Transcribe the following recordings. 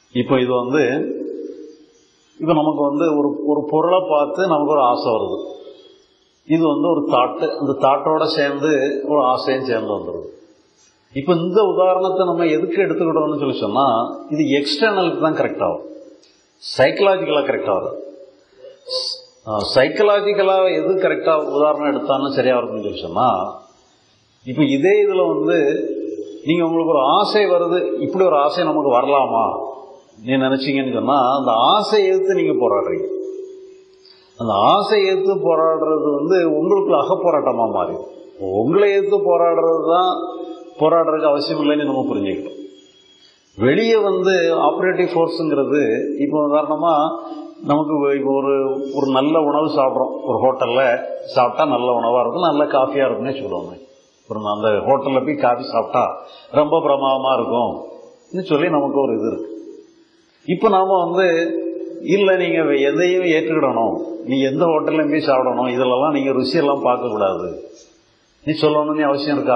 இப்போ இது வந்து இப்போ நமக்கு வந்து ஒரு ஒரு பொருளை பார்த்து நமக்கு ஒரு ஆசை வருது இது வந்து ஒரு தாட்டு அந்த தாட்டோட சேர்ந்து ஒரு ஆசையும் சேர்ந்து வந்துடுது இப்போ இந்த உதாரணத்தை நம்ம எதுக்கு எடுத்துக்கிட்டோம்னு சொல்லி சொன்னா இது எக்ஸ்டர்னலுக்கு தான் கரெக்ட் ஆகும் சைக்கலாஜிக்கலாக கரெக்ட் ஆகுது சைக்கலாஜிக்கலாக எது கரெக்டாக உதாரணம் எடுத்தாலும் சரியா இருக்கும்னு சொல்லி சொன்னா இப்போ இதே இதில் வந்து நீங்கள் உங்களுக்கு ஒரு ஆசை வருது இப்படி ஒரு ஆசை நமக்கு வரலாமா நீ நினைச்சீங்கன்னு சொன்னா அந்த ஆசையை எதிர்த்து நீங்க போராடுறீங்க அந்த ஆசையை எதிர்த்து போராடுறது வந்து உங்களுக்கு அகப்போராட்டமா மாறி உங்களை எதிர்த்து போராடுறது தான் போராடுறதுக்கு அவசியம் இல்லைன்னு நம்ம புரிஞ்சுக்கிட்டோம் வெளியே வந்து ஆப்ரேட்டிவ் ஃபோர்ஸுங்கிறது இப்போ உதாரணமா நமக்கு இப்போ ஒரு ஒரு நல்ல உணவு சாப்பிட்றோம் ஒரு ஹோட்டலில் சாப்பிட்டா நல்ல உணவாக இருக்கும் நல்ல காஃபியாக இருக்கும்னே சொல்லுவாங்க ஒரு அந்த ஹோட்டலில் போய் காஃபி சாப்பிட்டா ரொம்ப பிரமாதமாக இருக்கும் சொல்லி நமக்கு ஒரு இது இருக்கு இப்போ நாம வந்து இல்லை நீங்கள் எதையும் ஏற்றுக்கிடணும் நீ எந்த ஹோட்டல்லையும் போய் சாப்பிடணும் இதிலெல்லாம் நீங்கள் ருசியெல்லாம் பார்க்கக்கூடாது நீ சொல்லணும்னு அவசியம் இருக்கா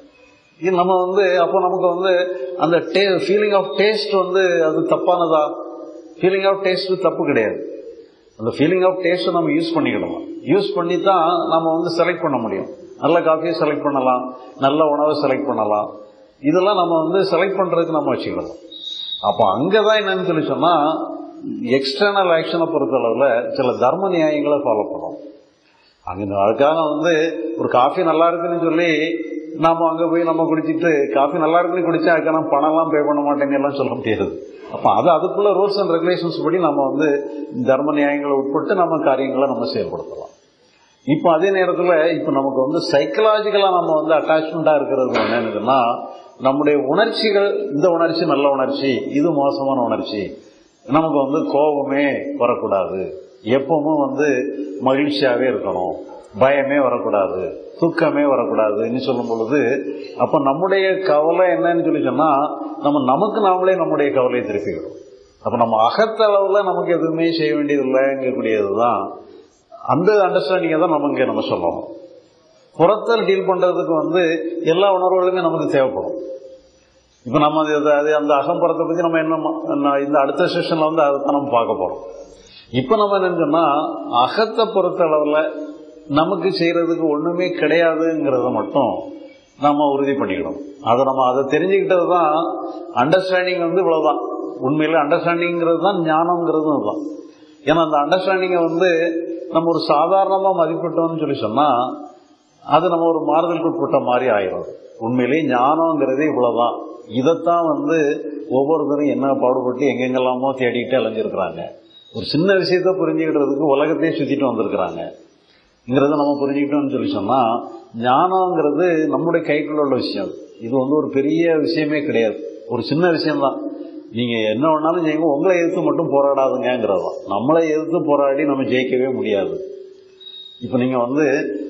இது நம்ம வந்து அப்போ நமக்கு வந்து அந்த டே ஃபீலிங் ஆஃப் டேஸ்ட் வந்து அது தப்பானதா ஃபீலிங் ஆஃப் டேஸ்ட் தப்பு கிடையாது அந்த ஃபீலிங் ஆஃப் டேஸ்ட்டை நம்ம யூஸ் பண்ணிக்கணும் யூஸ் பண்ணி தான் நம்ம வந்து செலக்ட் பண்ண முடியும் நல்ல காஃபியை செலக்ட் பண்ணலாம் நல்ல உணவை செலக்ட் பண்ணலாம் இதெல்லாம் நம்ம வந்து செலக்ட் பண்ணுறதுக்கு நம்ம வச்சுக்கிடலாம் அப்போ அங்கே தான் என்னன்னு சொல்லி சொன்னால் எக்ஸ்டர்னல் ஆக்ஷனை பொறுத்தளவில் சில தர்ம நியாயங்களை ஃபாலோ பண்ணுறோம் அங்கே அதுக்காக வந்து ஒரு காஃபி நல்லா இருக்குன்னு சொல்லி நாம அங்கே போய் நம்ம குடிச்சிட்டு காஃபி நல்லா இருக்குன்னு குடிச்சா அதுக்கான பணம்லாம் பே பண்ண மாட்டேன்னு எல்லாம் சொல்ல முடியாது அப்போ அது அதுக்குள்ள ரூல்ஸ் அண்ட் ரெகுலேஷன்ஸ் படி நம்ம வந்து தர்ம நியாயங்களை உட்பட்டு நம்ம காரியங்களை நம்ம செயல்படுத்தலாம் இப்போ அதே நேரத்தில் இப்போ நமக்கு வந்து சைக்கலாஜிக்கலாக நம்ம வந்து அட்டாச்மெண்ட்டாக இருக்கிறது என்னன்னு நம்முடைய உணர்ச்சிகள் இந்த உணர்ச்சி நல்ல உணர்ச்சி இது மோசமான உணர்ச்சி நமக்கு வந்து கோபமே வரக்கூடாது எப்பவும் வந்து மகிழ்ச்சியாகவே இருக்கணும் பயமே வரக்கூடாது துக்கமே வரக்கூடாதுன்னு சொல்லும் பொழுது அப்போ நம்முடைய கவலை என்னன்னு சொல்லி சொன்னால் நம்ம நமக்கு நாமளே நம்முடைய கவலையை திருப்பிக்கிறோம் அப்போ நம்ம அகத்தளவில் நமக்கு எதுவுமே செய்ய வேண்டியதில்லைங்கக்கூடியது தான் அந்த அண்டர்ஸ்டாண்டிங்கை தான் நம்ம இங்கே நம்ம சொல்லணும் புறத்தில் டீல் பண்ணுறதுக்கு வந்து எல்லா உணர்வுகளுமே நமக்கு தேவைப்படும் இப்போ நம்ம அது அது அந்த அகம்புறத்தை பற்றி நம்ம என்ன இந்த அடுத்த செஷனில் வந்து அதை தான் நம்ம பார்க்க போகிறோம் இப்போ நம்ம என்னன்னு சொன்னால் அகத்தை பொறுத்த அளவில் நமக்கு செய்கிறதுக்கு ஒன்றுமே கிடையாதுங்கிறத மட்டும் நம்ம உறுதி பண்ணிக்கணும் அதை நம்ம அதை தெரிஞ்சுக்கிட்டது தான் அண்டர்ஸ்டாண்டிங் வந்து இவ்வளோதான் உண்மையில் அண்டர்ஸ்டாண்டிங்கிறது தான் ஞானங்கிறதும் தான் ஏன்னா அந்த அண்டர்ஸ்டாண்டிங்கை வந்து நம்ம ஒரு சாதாரணமாக மதிப்பிட்டோம்னு சொல்லி சொன்னால் அது நம்ம ஒரு மாறுதலுக்கு உட்பட்ட மாதிரி ஆயிரும் உண்மையிலேயே ஞானங்கிறதே இவ்வளவுதான் இதைத்தான் வந்து ஒவ்வொருத்தரும் என்ன பாடுபட்டு எங்கெங்கெல்லாமோ தேடிக்கிட்டு அலைஞ்சிருக்கிறாங்க ஒரு சின்ன விஷயத்த புரிஞ்சுக்கிட்டதுக்கு உலகத்தையே சுத்திட்டு வந்திருக்கிறாங்கிறத நம்ம புரிஞ்சுக்கிட்டோம்னு சொல்லி சொன்னா ஞானங்கிறது நம்முடைய கைக்குள்ள உள்ள விஷயம் இது வந்து ஒரு பெரிய விஷயமே கிடையாது ஒரு சின்ன விஷயம்தான் நீங்க என்ன வேணாலும் செய்யுங்க உங்களை எதிர்த்து மட்டும் போராடாதுங்கிறது தான் நம்மளை எதிர்த்து போராடி நம்ம ஜெயிக்கவே முடியாது இப்போ நீங்க வந்து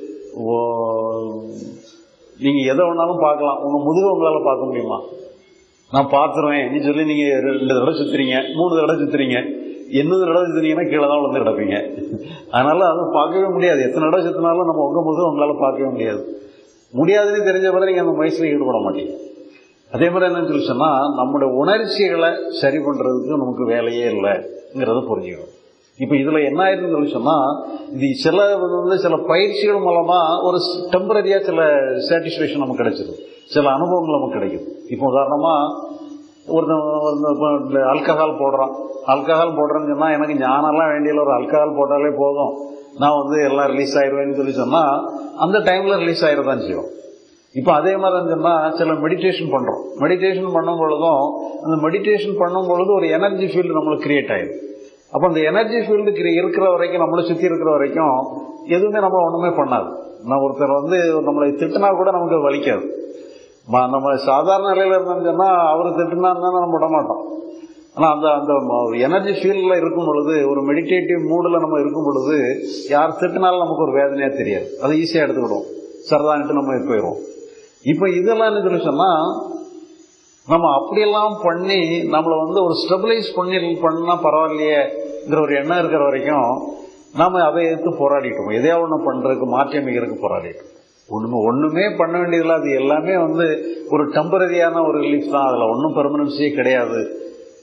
நீங்க எதை வேணாலும் பார்க்கலாம் உங்க முதுகு உங்களால பார்க்க முடியுமா நான் பார்த்துருவேன் நீ சொல்லி நீங்க ரெண்டு தடவை சுத்துறீங்க மூணு தடவை சுத்துறீங்க என்ன தடவை சுத்துறீங்கன்னா கீழே தான் விழுந்து கிடப்பீங்க அதனால அதை பார்க்கவே முடியாது எத்தனை தடவை சுத்தினாலும் நம்ம உங்க முதுகு உங்களால பார்க்கவே முடியாது முடியாதுன்னு தெரிஞ்ச பிறகு நீங்க அந்த முயற்சியில் ஈடுபட மாட்டீங்க அதே மாதிரி என்னன்னு சொல்லி சொன்னா நம்முடைய உணர்ச்சிகளை சரி பண்றதுக்கு நமக்கு வேலையே இல்லைங்கிறத புரிஞ்சுக்கணும் இப்போ இதுல என்ன ஆயிருன்னு சொல்லி சொன்னா இது சில வந்து சில பயிற்சிகள் மூலமா ஒரு டெம்பரரியா சில சாட்டிஸ்பேக்ஷன் நமக்கு கிடைச்சிது சில அனுபவங்கள் நமக்கு கிடைக்கும் இப்போ உதாரணமா ஒருத்தன் அல்கஹால் போடுறான் அல்கஹால் போடுறேன்னு சொன்னா எனக்கு ஞானம்லாம் வேண்டிய ஒரு அல்கஹால் போட்டாலே போதும் நான் வந்து எல்லாம் ரிலீஸ் ஆயிடுவேன்னு சொல்லி சொன்னா அந்த டைம்ல ரிலீஸ் ஆயிடதான் செய்யும் இப்போ அதே மாதிரி சொன்னா சில மெடிடேஷன் பண்றோம் மெடிடேஷன் பண்ணும் பொழுதும் அந்த மெடிடேஷன் பண்ணும் பொழுது ஒரு எனர்ஜி ஃபீல்டு நம்மளுக்கு கிரியேட் ஆயிடும் அப்போ அந்த எனர்ஜி ஃபீல்டு இருக்கிற வரைக்கும் நம்மளை சுற்றி இருக்கிற வரைக்கும் எதுவுமே நம்ம ஒன்றுமே பண்ணாது நான் ஒருத்தர் வந்து நம்மளை திட்டினா கூட நமக்கு வலிக்காது நம்ம சாதாரண நிலையில இருந்தோம்னு சொன்னால் அவர் திட்டினா இருந்தாலும் நம்ம விட மாட்டோம் ஆனால் அந்த அந்த எனர்ஜி ஃபீல்டில் இருக்கும் பொழுது ஒரு மெடிடேட்டிவ் மூடில் நம்ம இருக்கும் பொழுது யார் திட்டினாலும் நமக்கு ஒரு வேதனையாக தெரியாது அதை ஈஸியாக எடுத்துக்கிடுவோம் சரிதான்ட்டு நம்ம போயிடுவோம் இப்போ இதெல்லாம் என்ன சொல்லி சொன்னால் நம்ம அப்படியெல்லாம் பண்ணி நம்மளை வந்து ஒரு ஸ்டெபிளைஸ் பண்ணி பண்ணால் பரவாயில்லையேங்கிற ஒரு எண்ணம் இருக்கிற வரைக்கும் நாம அதை எடுத்து போராடிட்டோம் எதையா ஒன்று பண்ணுறதுக்கு மாற்றி அமைக்கிறதுக்கு போராடிட்டோம் ஒன்றுமே ஒன்றுமே பண்ண வேண்டியதில்லை அது எல்லாமே வந்து ஒரு டெம்பரரியான ஒரு ரிலீஃப் தான் அதில் ஒன்றும் பெர்மனன்ஸே கிடையாது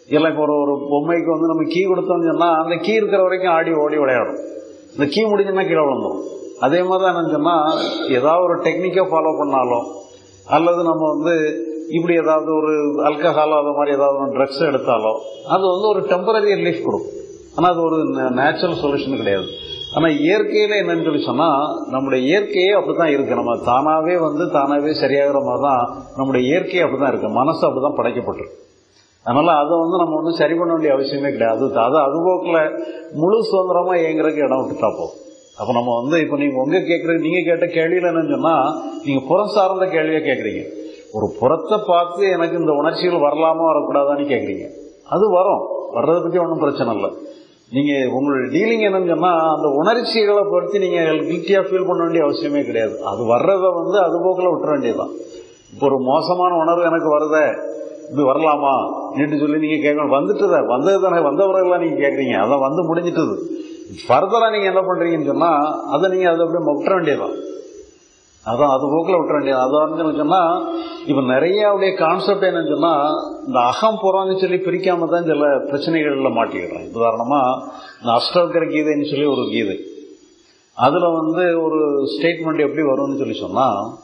இல்லை இப்போ ஒரு ஒரு பொம்மைக்கு வந்து நம்ம கீ கொடுத்தோம்னு சொன்னா அந்த கீ இருக்கிற வரைக்கும் ஆடி ஓடி விளையாடும் இந்த கீ முடிஞ்சுன்னா கீழே விழுந்துடும் அதே மாதிரி தான் என்னன்னு சொன்னா ஏதாவது ஒரு டெக்னிக்கை ஃபாலோ பண்ணாலும் அல்லது நம்ம வந்து இப்படி ஏதாவது ஒரு அல்கஹாலோ அது மாதிரி ஏதாவது ஒரு ட்ரக்ஸ் எடுத்தாலோ அது வந்து ஒரு டெம்பரரி ரிலீஃப் கொடுக்கும் ஆனால் அது ஒரு நேச்சுரல் சொல்யூஷன் கிடையாது ஆனால் இயற்கையில என்னன்னு சொல்லி சொன்னா நம்முடைய இயற்கையே அப்படிதான் இருக்கு நம்ம தானாவே வந்து தானாவே சரியாகிற மாதிரி தான் நம்முடைய இயற்கையே அப்படிதான் இருக்கு மனசு அப்படிதான் படைக்கப்பட்டிருக்கு அதனால அதை வந்து நம்ம ஒன்றும் சரி பண்ண வேண்டிய அவசியமே கிடையாது அது அது அதுபோக்கில் முழு சுதந்திரமா இயங்குறதுக்கு இடம் விட்டுட்டா போகும் அப்போ நம்ம வந்து இப்போ நீங்க உங்க கேட்கறது நீங்க கேட்ட கேள்வியில் என்னன்னு சொன்னா நீங்க புறம் சார்ந்த கேள்வியை கேட்குறீங்க ஒரு புறத்தை பார்த்து எனக்கு இந்த உணர்ச்சிகள் வரலாமா வரக்கூடாதான்னு கேட்குறீங்க அது வரும் வர்றதை பற்றி ஒன்றும் பிரச்சனை இல்லை நீங்க உங்களுடைய டீலிங் என்னன்னு சொன்னா அந்த உணர்ச்சிகளை பற்றி நீங்க கில்ட்டியா ஃபீல் பண்ண வேண்டிய அவசியமே கிடையாது அது வர்றதை வந்து அது போக்கில் விட்டுற வேண்டியதுதான் இப்போ ஒரு மோசமான உணர்வு எனக்கு வருதே இது வரலாமா என்று சொல்லி நீங்க கேட்கணும் வந்துட்டுதா வந்தது தானே வந்தவர்கள்லாம் நீங்க கேட்குறீங்க அதான் வந்து முடிஞ்சிட்டது ஃபர்தரா நீங்க என்ன பண்றீங்கன்னு சொன்னா அதை நீங்க அதை அப்படியே விட்டுற வேண்டியதுதான் அதான் அது போக்கில் விட்டுற வேண்டியது அது வந்து சொன்னா இப்ப நிறைய அப்படியே கான்செப்ட் என்னன்னு சொன்னா இந்த அகம் புறம்னு சொல்லி பிரிக்காம தான் சில பிரச்சனைகள்ல மாட்டிக்கிறேன் உதாரணமா இந்த அஷ்டவக்கர கீதைன்னு சொல்லி ஒரு கீதை அதுல வந்து ஒரு ஸ்டேட்மெண்ட் எப்படி வரும்னு சொல்லி சொன்னா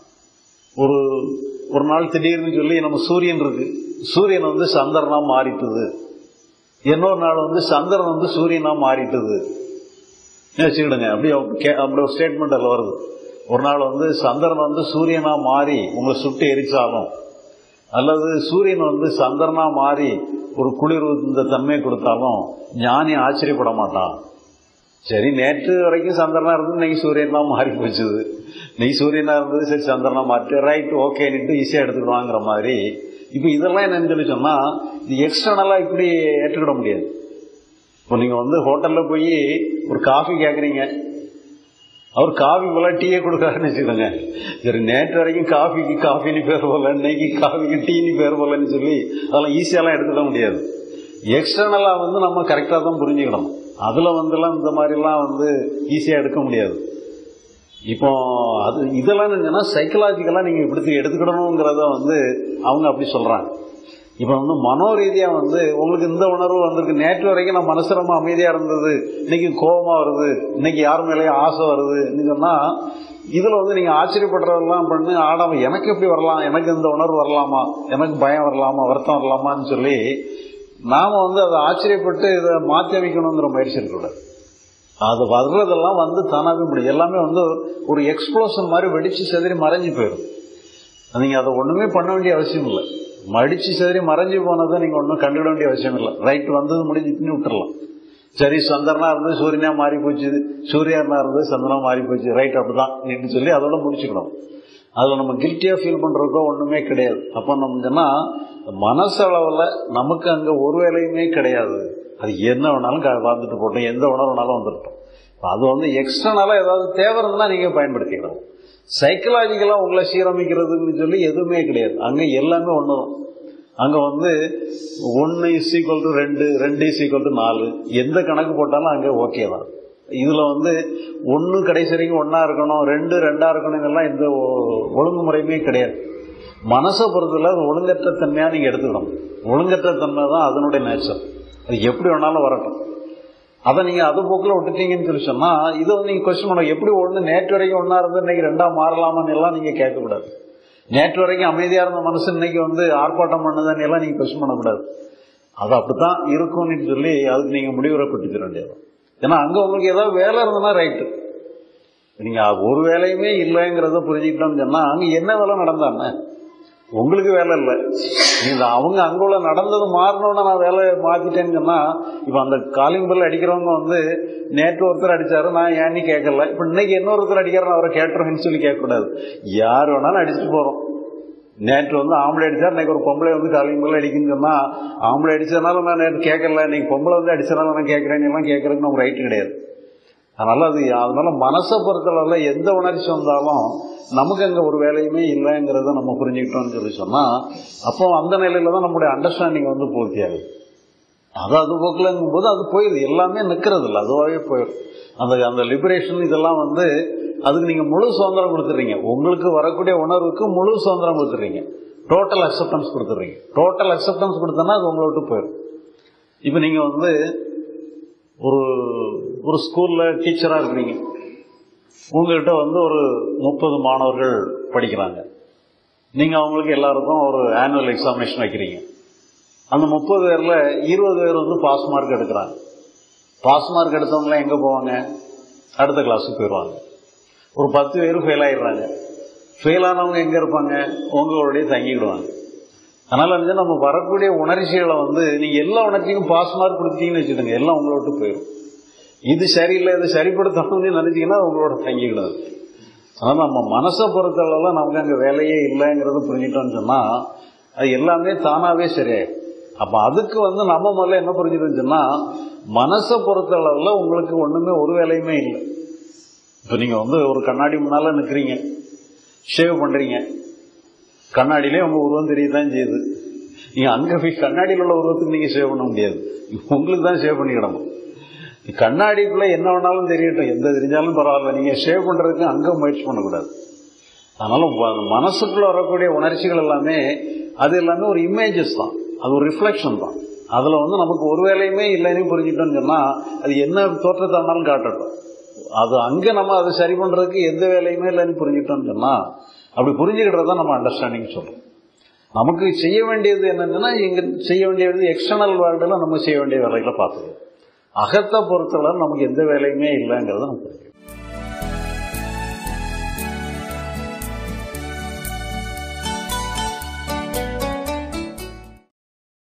ஒரு ஒரு நாள் திடீர்னு சொல்லி நம்ம சூரியன் இருக்கு சூரியன் வந்து சந்திரனா மாறிட்டுது இன்னொரு நாள் வந்து சந்திரன் வந்து சூரியனா மாறிட்டுது வச்சுக்கிடுங்க அப்படி அப்படி ஒரு ஸ்டேட்மெண்ட் அதில் வருது ஒரு நாள் வந்து சந்திரன் வந்து சூரியனா மாறி உங்களை சுட்டு எரிச்சாலும் அல்லது சூரியன் வந்து சந்திரனா மாறி ஒரு குளிர் இந்த தன்மை கொடுத்தாலும் ஞானி ஆச்சரியப்பட மாட்டான் சரி நேற்று வரைக்கும் சந்திரனா இருந்து இன்னைக்கு சூரியனா மாறி போச்சுது இன்னைக்கு சூரியனா இருந்தது சரி சந்திரனா மாற்றி ரைட் ஓகேன்னுட்டு ஈஸியா எடுத்துக்கிடுவாங்கிற மாதிரி இப்போ இதெல்லாம் என்னன்னு சொல்லி சொன்னா இது எக்ஸ்டர்னலா இப்படி ஏற்றுக்கிட முடியாது இப்போ நீங்க வந்து ஹோட்டல்ல போய் ஒரு காஃபி கேட்குறீங்க அவர் காஃபி போல டீயே கொடுக்காருன்னு வச்சுக்கோங்க சரி நேற்று வரைக்கும் காஃபிக்கு காஃபின்னு பேர் போல இன்னைக்கு காஃபிக்கு டீன்னு பேர் போலன்னு சொல்லி அதெல்லாம் ஈஸியாலாம் எடுத்துக்க முடியாது எக்ஸ்டர்னலா வந்து நம்ம கரெக்டாக தான் புரிஞ்சுக்கணும் அதுல வந்துலாம் இந்த மாதிரிலாம் வந்து ஈஸியா எடுக்க முடியாது இப்போ அது இதெல்லாம் என்னன்னா சைக்கலாஜிக்கலா நீங்க இப்படி எடுத்துக்கிடணுங்கிறத வந்து அவங்க அப்படி சொல்றாங்க இப்ப வந்து மனோ ரீதியா வந்து உங்களுக்கு இந்த உணர்வு வந்திருக்கு நேற்று வரைக்கும் நான் மனசு ரொம்ப அமைதியா இருந்தது இன்னைக்கு கோபமா வருது இன்னைக்கு யார் மேலேயும் ஆசை வருது சொன்னா இதுல வந்து நீங்க ஆச்சரியப்படுறதெல்லாம் பண்ணு ஆடாம எனக்கு எப்படி வரலாம் எனக்கு இந்த உணர்வு வரலாமா எனக்கு பயம் வரலாமா வருத்தம் வரலாமான்னு சொல்லி நாம வந்து அதை ஆச்சரியப்பட்டு இதை மாற்றி அமைக்கணுங்கிற முயற்சி இருக்கக்கூடாது அது வர்றதெல்லாம் வந்து தானாகவே முடியும் எல்லாமே வந்து ஒரு எக்ஸ்ப்ளோஷன் மாதிரி வெடிச்சு செதறி மறைஞ்சு போயிடும் நீங்க அதை ஒண்ணுமே பண்ண வேண்டிய அவசியம் இல்லை மடிச்சு செதறி மறைஞ்சு போனதை நீங்க ஒன்றும் கண்டுவிட வேண்டிய அவசியம் இல்லை ரைட் வந்தது முடிஞ்சுன்னு விட்டுறலாம் சரி சந்திரனா இருந்து சூரியனா மாறி போச்சு சூரியனா இருந்து சந்திரனா மாறி போச்சு ரைட் அப்படிதான் சொல்லி அதோட முடிச்சுக்கணும் அதுல நம்ம கில்ட்டியா ஃபீல் பண்றதுக்கோ ஒண்ணுமே கிடையாது அப்ப நம்ம சொன்னா மனசளவுல நமக்கு அங்க ஒரு வேலையுமே கிடையாது அது என்ன வேணாலும் வந்துட்டு போட்டோம் எந்த உணர்வு வேணாலும் வந்துட்டோம் அது வந்து எக்ஸ்டர்னலா ஏதாவது தேவை இருந்தா நீங்க பயன்படுத்திக்கலாம் சைக்கலாஜிக்கலா உங்களை சீரமைக்கிறதுன்னு சொல்லி எதுவுமே கிடையாது அங்க எல்லாமே ஒண்ணுதான் அங்க வந்து ஒன்னு இஸ் ஈக்குவல் டு ரெண்டு ரெண்டு இஸ் ஈக்குவல் டு நாலு எந்த கணக்கு போட்டாலும் அங்க ஓகே தான் இதுல வந்து ஒன்னு கடைசி வரைக்கும் ஒன்னா இருக்கணும் ரெண்டு ரெண்டா இருக்கணும் எல்லாம் எந்த ஒழுங்குமுறையுமே கிடையாது மனசை பொறுத்தல ஒழுங்கற்ற தன்மையா நீங்க எடுத்துக்கணும் ஒழுங்கற்ற தன்மை தான் அதனுடைய நேச்சர் அது எப்படி வேணாலும் வரட்டும் அதை நீங்க அது போக்கில் விட்டுட்டீங்கன்னு சொல்லி சொன்னா இதை வந்து நீங்க கொஸ்டின் பண்ண எப்படி ஒண்ணு நேற்று வரைக்கும் ஒன்னா இருந்து இன்னைக்கு ரெண்டா மாறலாமான்னு எல்லாம் நீங்க கேட்கக்கூடாது நேற்று வரைக்கும் அமைதியா இருந்த மனசு இன்னைக்கு வந்து ஆர்ப்பாட்டம் பண்ணுதான்னு எல்லாம் நீங்க கொஸ்டின் பண்ணக்கூடாது அது அப்படித்தான் இருக்கும்னு சொல்லி அதுக்கு நீங்க முடிவுறப்பட்டுக்க வேண்டியது ஏன்னா அங்க உங்களுக்கு ஏதாவது வேலை இருந்ததுன்னா ரைட்டு நீங்க ஒரு வேலையுமே இல்லைங்கிறத புரிஞ்சுக்கிட்டோம்னு சொன்னா அங்க என்ன வேலை நடந்தானே உங்களுக்கு வேலை இல்லை நீங்க அவங்க அங்குள்ள நடந்தது மாறணும்னா நான் வேலையை மாத்திட்டேன்னு சொன்னா இப்ப அந்த காலிங் பெல் அடிக்கிறவங்க வந்து நேற்று ஒருத்தர் அடிச்சாரு நான் ஏன்னு கேட்கல இப்ப இன்னைக்கு இன்னொருத்தர் அடிக்கிறார் அவரை கேட்டுறேன்னு சொல்லி கேட்கக்கூடாது யார் வேணாலும் அடிச்சுட்டு போறோம் நேற்று வந்து ஆம்பளை அடிச்சா இன்னைக்கு ஒரு பொம்பளை வந்து காலிங் பெல் அடிக்குன்னு சொன்னா ஆம்பளை அடிச்சதுனால நான் நேற்று கேட்கல இன்னைக்கு பொம்பளை வந்து அடிச்சதுனால நான் கேட்கறேன்னு எல்லாம் கேட்கறதுக்கு நம்ம ரைட்டு கிடையாது அதனால அது அதனால மனசை பொறுத்தளவுல எந்த உணர்ச்சி வந்தாலும் நமக்கு அங்க ஒரு வேலையுமே இல்லைங்கிறத நம்ம புரிஞ்சுக்கிட்டோம்னு சொல்லி சொன்னா அப்போ அந்த நிலையில தான் நம்முடைய அண்டர்ஸ்டாண்டிங் வந்து பூர்த்தியாகுது அது அது போக்கிலங்கும் போது அது போயிடுது எல்லாமே நிக்கிறது இல்லை அதுவாகவே போயிடும் அந்த அந்த லிபரேஷன் இதெல்லாம் வந்து அதுக்கு நீங்க முழு சுதந்திரம் கொடுத்துறீங்க உங்களுக்கு வரக்கூடிய உணர்வுக்கு முழு சுதந்திரம் கொடுத்துறீங்க டோட்டல் அக்செப்டன்ஸ் கொடுத்துறீங்க டோட்டல் அக்செப்டன்ஸ் கொடுத்தோன்னா அது உங்களை விட்டு போயிடும் இப்போ நீங்க வந்து ஒரு ஒரு ஸ்கூல்ல டீச்சரா இருக்கிறீங்க உங்ககிட்ட வந்து ஒரு முப்பது மாணவர்கள் படிக்கிறாங்க நீங்க அவங்களுக்கு எல்லாருக்கும் ஒரு ஆனுவல் எக்ஸாமினேஷன் வைக்கிறீங்க அந்த முப்பது பேர்ல இருபது பேர் வந்து பாஸ் மார்க் எடுக்கிறாங்க பாஸ் மார்க் எடுத்தவங்களாம் எங்க போவாங்க அடுத்த கிளாஸுக்கு போயிடுவாங்க ஒரு பத்து பேர் ஃபெயில் ஆயிடுறாங்க ஃபெயில் ஆனவங்க எங்க இருப்பாங்க உங்களுடைய தங்கிடுவாங்க அதனால வந்து நம்ம வரக்கூடிய உணர்ச்சிகளை வந்து நீங்க எல்லா உணர்ச்சிக்கும் பாஸ் மார்க் கொடுத்தீங்கன்னு வச்சுக்கோங்க எல்லாம் உங்களை விட்டு போயிடும் இது சரியில்லை இது சரிப்படுத்தணும்னு நினைச்சீங்கன்னா உங்களோட தங்கிக்கிடாது அதனால நம்ம மனசை பொறுத்தளவுல நமக்கு அங்கே வேலையே இல்லைங்கிறத புரிஞ்சிட்டோம்னு சொன்னா அது எல்லாமே தானாவே சரியாயிடும் அப்ப அதுக்கு வந்து நம்ம முதல்ல என்ன புரிஞ்சுட்டோம்னு சொன்னா மனசை பொறுத்தளவுல உங்களுக்கு ஒண்ணுமே ஒரு வேலையுமே இல்லை இப்போ நீங்க வந்து ஒரு கண்ணாடி முன்னால நிற்கிறீங்க ஷேவ் பண்றீங்க கண்ணாடியிலே உங்க உருவம் தெரியதான் செய்யுது நீங்க அங்க போய் கண்ணாடியில் உள்ள உருவத்துக்கு நீங்க சேவ் பண்ண முடியாது உங்களுக்கு தான் சேவ் பண்ணிக்கிடணும் கண்ணாடிக்குள்ள என்ன வேணாலும் தெரியட்டும் எந்த தெரிஞ்சாலும் பரவாயில்ல நீங்க ஷேவ் பண்றதுக்கு அங்க முயற்சி பண்ணக்கூடாது அதனால வ- மனசுக்குள்ள வரக்கூடிய உணர்ச்சிகள் எல்லாமே அது எல்லாமே ஒரு இமேஜஸ் தான் அது ஒரு ரிஃப்ளெக்ஷன் தான் அதுல வந்து நமக்கு ஒரு வேலையுமே இல்லைன்னு புரிஞ்சுட்டோம்னு சொன்னா அது என்ன தோற்றத்தை வேணாலும் காட்டட்டும் அது அங்க நம்ம அதை சரி பண்றதுக்கு எந்த வேலையுமே இல்லைன்னு புரிஞ்சுட்டோம்னு சொன்னா அப்படி புரிஞ்சுக்கிட்டது தான் நம்ம அண்டர்ஸ்டாண்டிங் சொல்றோம் நமக்கு செய்ய வேண்டியது என்னன்னா இங்க செய்ய வேண்டியது எக்ஸ்டர்னல் வேர்ல்டுல நம்ம செய்ய வேண்டிய வேலைகளை பார்த்துக்கணும் அகத்தை பொறுத்தளவு நமக்கு எந்த வேலையுமே இல்லைங்கிறத நம்ம புரிஞ்சுக்கணும்